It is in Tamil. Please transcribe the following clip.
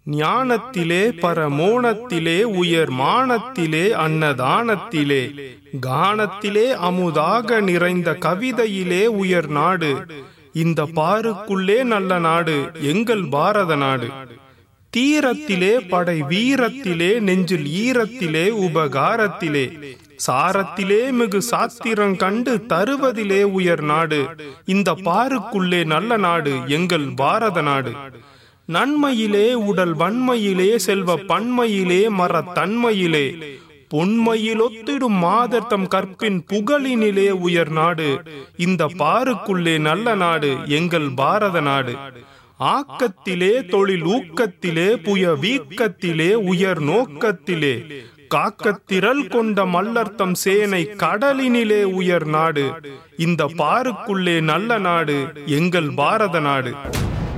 ஞானத்திலே பரமோணத்திலே உயர் மானத்திலே அன்னதானத்திலே கானத்திலே அமுதாக நிறைந்த கவிதையிலே உயர் நாடு இந்த பாருக்குள்ளே நல்ல நாடு எங்கள் பாரத நாடு தீரத்திலே படை வீரத்திலே நெஞ்சில் ஈரத்திலே உபகாரத்திலே சாரத்திலே மிகு சாத்திரம் கண்டு தருவதிலே உயர் நாடு இந்த பாருக்குள்ளே நல்ல நாடு எங்கள் பாரத நாடு நன்மையிலே உடல் வன்மையிலே செல்வ பன்மையிலே மரத்தன்மையிலே பொன்மையிலொத்திடும் மாதர்த்தம் கற்பின் புகழினிலே உயர் நாடு இந்த பாருக்குள்ளே நல்ல நாடு எங்கள் பாரத நாடு ஆக்கத்திலே தொழில் ஊக்கத்திலே புய வீக்கத்திலே உயர் நோக்கத்திலே காக்கத்திரல் கொண்ட மல்லர்த்தம் சேனை கடலினிலே உயர் நாடு இந்த பாருக்குள்ளே நல்ல நாடு எங்கள் பாரத நாடு